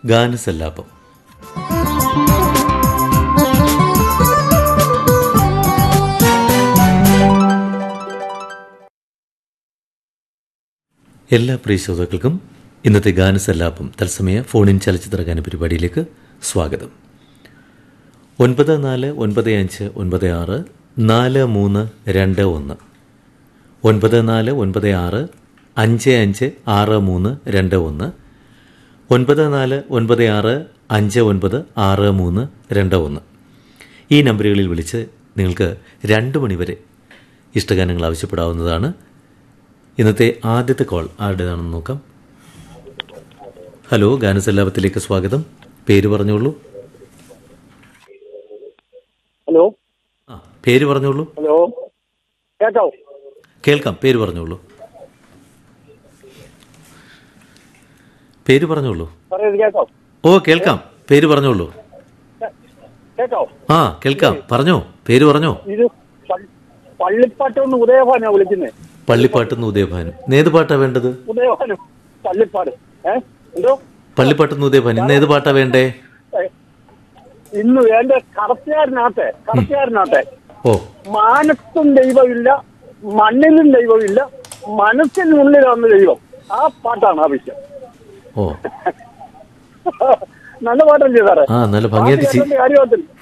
ഗാനസല്ലാപം എല്ലാ പ്രിയ ശ്രോതാക്കൾക്കും ഇന്നത്തെ ഗാനസല്ലാപം തത്സമയ ഫോണിൻ ചലച്ചിത്ര ഗാന പരിപാടിയിലേക്ക് സ്വാഗതം ഒൻപത് നാല് ഒൻപത് അഞ്ച് ഒൻപത് ആറ് നാല് മൂന്ന് രണ്ട് ഒന്ന് ഒൻപത് നാല് ഒൻപത് ആറ് അഞ്ച് അഞ്ച് ആറ് മൂന്ന് രണ്ട് ഒന്ന് ഒൻപത് നാല് ഒൻപത് ആറ് അഞ്ച് ഒൻപത് ആറ് മൂന്ന് രണ്ട് ഒന്ന് ഈ നമ്പറുകളിൽ വിളിച്ച് നിങ്ങൾക്ക് രണ്ട് മണിവരെ ഇഷ്ടഗാനങ്ങൾ ആവശ്യപ്പെടാവുന്നതാണ് ഇന്നത്തെ ആദ്യത്തെ കോൾ ആരുടേതാണെന്ന് നോക്കാം ഹലോ ഗാനസല്ലാപത്തിലേക്ക് സ്വാഗതം പേര് പറഞ്ഞോളൂ ഹലോ ആ പേര് പറഞ്ഞോളൂ ഹലോ കേട്ടോ കേൾക്കാം പേര് പറഞ്ഞോളൂ പേര് പറഞ്ഞോളൂ പറയുന്നത് കേട്ടോ ഓ കേൾക്കാം പേര് പറഞ്ഞോളൂ കേട്ടോ ആ കേൾക്കാം പറഞ്ഞോ പേര് പറഞ്ഞോ ഇത് പ- പള്ളിപ്പാട്ടൊന്ന് ഉദയഭാനാ വിളിക്കുന്നത് പള്ളിപ്പാട്ടുന്ന് ഉദയഭാനും ഏത് പാട്ടാ വേണ്ടത് ഉദയഭാനം പള്ളിപ്പാട് ഏ എന്തോ പള്ളിപ്പാട്ടുന്ന് ഉദയഭാനും ഇന്ന് ഏത് പാട്ടാ വേണ്ടേ ഏ, ഇന്ന് വേണ്ട കടത്തുകാരനാട്ടെ കടത്തുകാരനാട്ടെ ഓ മാനത്തും ദൈവമില്ല മണ്ണിലും ദൈവമില്ല മനസ്സിനുള്ളിലാണ് ദൈവം ആ പാട്ടാണ് ആവശ്യം ഓ നല്ല പാട്ടല്ലേ സാറേ ആ നല്ല ഭംഗിയായിട്ട് ചി- കാര്യത്തിൽ